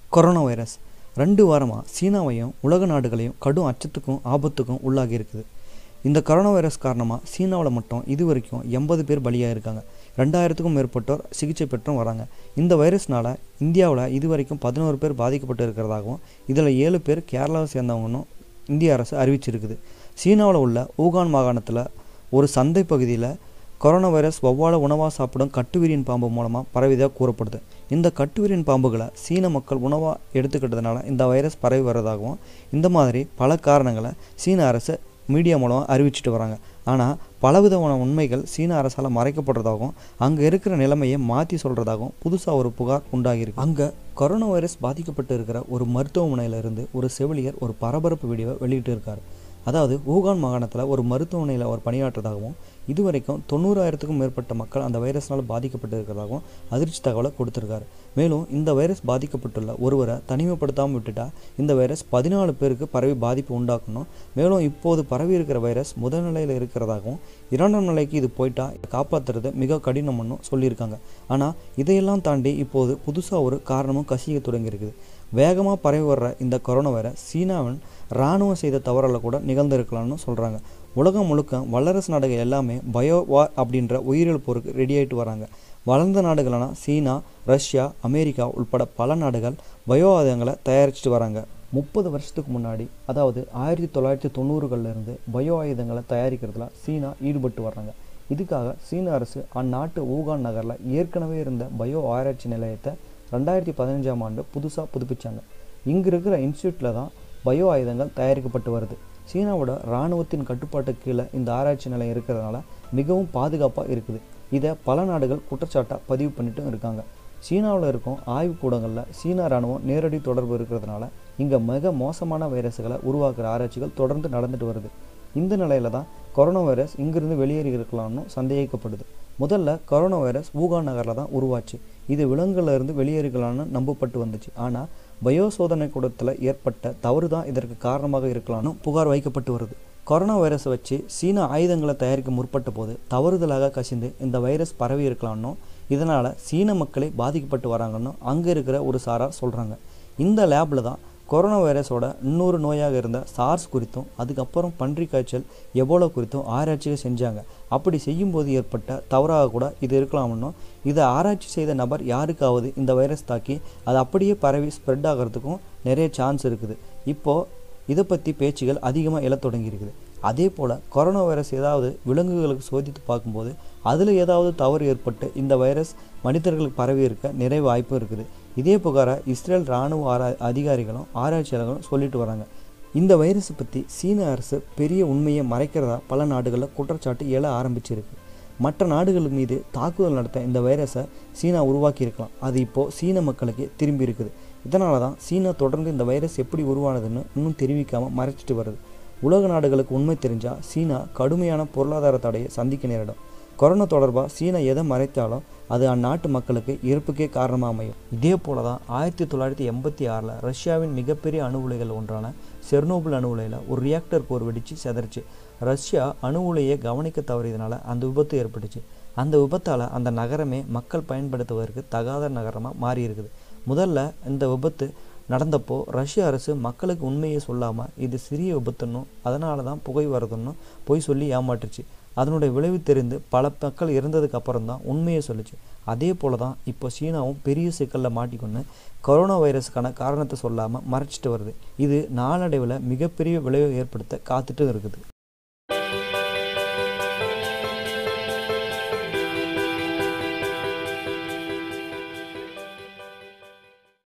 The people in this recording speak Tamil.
கொரோனா வைரஸ் ரெண்டு வாரமாக சீனாவையும் உலக நாடுகளையும் கடும் அச்சத்துக்கும் ஆபத்துக்கும் உள்ளாகி இருக்குது இந்த கொரோனா வைரஸ் காரணமாக சீனாவில் மட்டும் இது வரைக்கும் எண்பது பேர் பலியாக இருக்காங்க ரெண்டாயிரத்துக்கும் மேற்பட்டோர் சிகிச்சை பெற்றும் வராங்க இந்த வைரஸ்னால் இந்தியாவில் இது வரைக்கும் பதினோரு பேர் பாதிக்கப்பட்டு இருக்கிறதாகவும் இதில் ஏழு பேர் கேரளாவை சேர்ந்தவங்கன்னு இந்திய அரசு அறிவிச்சிருக்குது சீனாவில் உள்ள ஊகான் மாகாணத்தில் ஒரு சந்தை பகுதியில் கொரோனா வைரஸ் வவ்வால உணவாக சாப்பிடும் கட்டுவிரியன் பாம்பு மூலமாக பரவிதாக கூறப்படுது இந்த கட்டுவிரியன் பாம்புகளை சீன மக்கள் உணவாக எடுத்துக்கிட்டதுனால இந்த வைரஸ் பரவி வர்றதாகவும் இந்த மாதிரி பல காரணங்களை சீன அரசு மீடியா மூலமாக அறிவிச்சிட்டு வராங்க ஆனால் பலவிதமான உண்மைகள் சீன அரசால் மறைக்கப்படுறதாகவும் அங்கே இருக்கிற நிலைமையை மாற்றி சொல்கிறதாகவும் புதுசாக ஒரு புகார் உண்டாகியிருக்கு அங்கே கொரோனா வைரஸ் பாதிக்கப்பட்டு இருக்கிற ஒரு மருத்துவமனையிலிருந்து ஒரு செவிலியர் ஒரு பரபரப்பு வீடியோவை வெளியிட்டு இருக்கார் அதாவது ஊகான் மாகாணத்தில் ஒரு மருத்துவமனையில் அவர் பணியாற்றதாகவும் இதுவரைக்கும் தொண்ணூறாயிரத்துக்கும் மேற்பட்ட மக்கள் அந்த வைரஸ்னால் பாதிக்கப்பட்டு இருக்கிறதாகவும் அதிர்ச்சி தகவலை கொடுத்துருக்காரு மேலும் இந்த வைரஸ் பாதிக்கப்பட்டுள்ள ஒருவரை தனிமைப்படுத்தாமல் விட்டுட்டா இந்த வைரஸ் பதினாலு பேருக்கு பரவி பாதிப்பு உண்டாக்கணும் மேலும் இப்போது பரவி இருக்கிற வைரஸ் முதல் நிலையில் இருக்கிறதாகவும் இரண்டாம் நிலைக்கு இது போயிட்டா காப்பாற்றுறது மிக கடினம்னு சொல்லியிருக்காங்க ஆனால் இதையெல்லாம் தாண்டி இப்போது புதுசாக ஒரு காரணமும் கசிய தொடங்கியிருக்குது வேகமாக பரவி வர்ற இந்த கொரோனா வைரஸ் சீனாவின் இராணுவம் செய்த தவறால் கூட நிகழ்ந்திருக்கலாம்னு சொல்கிறாங்க உலகம் முழுக்க வல்லரசு நாடுகள் எல்லாமே பயோ வார் அப்படின்ற உயிரியல் போருக்கு ரெடி ஆகிட்டு வராங்க வளர்ந்த நாடுகளான சீனா ரஷ்யா அமெரிக்கா உட்பட பல நாடுகள் பயோ ஆயுதங்களை தயாரிச்சுட்டு வராங்க முப்பது வருஷத்துக்கு முன்னாடி அதாவது ஆயிரத்தி தொள்ளாயிரத்தி தொண்ணூறுகள்லேருந்து பயோ ஆயுதங்களை தயாரிக்கிறதுல சீனா ஈடுபட்டு வர்றாங்க இதுக்காக சீன அரசு அந்நாட்டு ஊகான் நகரில் ஏற்கனவே இருந்த பயோ ஆராய்ச்சி நிலையத்தை ரெண்டாயிரத்தி பதினஞ்சாம் ஆண்டு புதுசாக புதுப்பிச்சாங்க இங்கே இருக்கிற இன்ஸ்டியூட்டில் தான் பயோ ஆயுதங்கள் தயாரிக்கப்பட்டு வருது சீனாவோட இராணுவத்தின் கட்டுப்பாட்டு கீழே இந்த ஆராய்ச்சி நிலையம் இருக்கிறதுனால மிகவும் பாதுகாப்பாக இருக்குது இதை பல நாடுகள் குற்றச்சாட்டாக பதிவு பண்ணிட்டும் இருக்காங்க சீனாவில் இருக்கும் ஆய்வுக்கூடங்களில் சீனா இராணுவம் நேரடி தொடர்பு இருக்கிறதுனால இங்கே மிக மோசமான வைரஸுகளை உருவாக்குற ஆராய்ச்சிகள் தொடர்ந்து நடந்துட்டு வருது இந்த நிலையில தான் கொரோனா வைரஸ் இங்கிருந்து வெளியேறி இருக்கலாம்னு சந்தேகிக்கப்படுது முதல்ல கொரோனா வைரஸ் ஊகான் நகரில் தான் உருவாச்சு இது விலங்குல இருந்து வெளியேறிக்கலாம்னு நம்பப்பட்டு வந்துச்சு ஆனால் பயோ சோதனை கூடத்தில் ஏற்பட்ட தவறு தான் இதற்கு காரணமாக இருக்கலாம்னு புகார் வைக்கப்பட்டு வருது கொரோனா வைரஸை வச்சு சீன ஆயுதங்களை தயாரிக்க முற்பட்ட போது தவறுதலாக கசிந்து இந்த வைரஸ் பரவி இருக்கலாம்னு இதனால் சீன மக்களே பாதிக்கப்பட்டு வராங்கன்னு அங்கே இருக்கிற ஒரு சாரார் சொல்கிறாங்க இந்த லேபில் தான் கொரோனா வைரஸோட இன்னொரு நோயாக இருந்த சார்ஸ் குறித்தும் அதுக்கப்புறம் பன்றி காய்ச்சல் எபோலா குறித்தும் ஆராய்ச்சிகள் செஞ்சாங்க அப்படி செய்யும்போது ஏற்பட்ட தவறாக கூட இது இருக்கலாம்னு இதை ஆராய்ச்சி செய்த நபர் யாருக்காவது இந்த வைரஸ் தாக்கி அது அப்படியே பரவி ஸ்ப்ரெட் ஆகிறதுக்கும் நிறைய சான்ஸ் இருக்குது இப்போது இதை பற்றி பேச்சுகள் அதிகமாக எழத் தொடங்கியிருக்குது அதே போல் கொரோனா வைரஸ் ஏதாவது விலங்குகளுக்கு சோதித்து பார்க்கும்போது அதில் ஏதாவது தவறு ஏற்பட்டு இந்த வைரஸ் மனிதர்களுக்கு பரவி இருக்க நிறைய வாய்ப்பு இருக்குது இதே புகாரை இஸ்ரேல் இராணுவ ஆரா அதிகாரிகளும் ஆராய்ச்சியாளர்களும் சொல்லிட்டு வராங்க இந்த வைரஸை பற்றி சீன அரசு பெரிய உண்மையை மறைக்கிறதா பல நாடுகளில் குற்றச்சாட்டு எழ ஆரம்பிச்சிருக்கு மற்ற நாடுகள் மீது தாக்குதல் நடத்த இந்த வைரஸை சீனா உருவாக்கி இருக்கலாம் அது இப்போது சீன மக்களுக்கு திரும்பி இருக்குது இதனால தான் சீனா தொடர்ந்து இந்த வைரஸ் எப்படி உருவானதுன்னு இன்னும் தெரிவிக்காமல் மறைச்சிட்டு வருது உலக நாடுகளுக்கு உண்மை தெரிஞ்சால் சீனா கடுமையான பொருளாதார தடையை சந்திக்க நேரிடும் கொரோனா தொடர்பாக சீனா எதை மறைத்தாலும் அது அந்நாட்டு மக்களுக்கு இறப்புக்கே காரணமாக அமையும் இதே போல தான் ஆயிரத்தி தொள்ளாயிரத்தி எண்பத்தி ஆறில் ரஷ்யாவின் மிகப்பெரிய அணு உலைகள் ஒன்றான செர்னோபிள் அணு உலையில் ஒரு ரியாக்டர் போர் வெடித்து செதறிச்சு ரஷ்யா அணு உலையை கவனிக்க தவறியதுனால அந்த விபத்து ஏற்பட்டுச்சு அந்த விபத்தால் அந்த நகரமே மக்கள் பயன்படுத்துவதற்கு தகாத நகரமாக மாறி இருக்குது முதல்ல இந்த விபத்து நடந்தப்போ ரஷ்ய அரசு மக்களுக்கு உண்மையை சொல்லாமல் இது சிறிய விபத்துன்னும் அதனால தான் புகை வருதுன்னும் பொய் சொல்லி ஏமாற்றுச்சு அதனுடைய விளைவு தெரிந்து பல மக்கள் இறந்ததுக்கு அப்புறம் தான் உண்மையை சொல்லுச்சு அதே போல தான் இப்போ சீனாவும் பெரிய சிக்கலில் மாட்டிக்கொண்டு கொரோனா வைரஸுக்கான காரணத்தை சொல்லாமல் மறைச்சிட்டு வருது இது நாளடைவில் மிகப்பெரிய விளைவை ஏற்படுத்த காத்துட்டு இருக்குது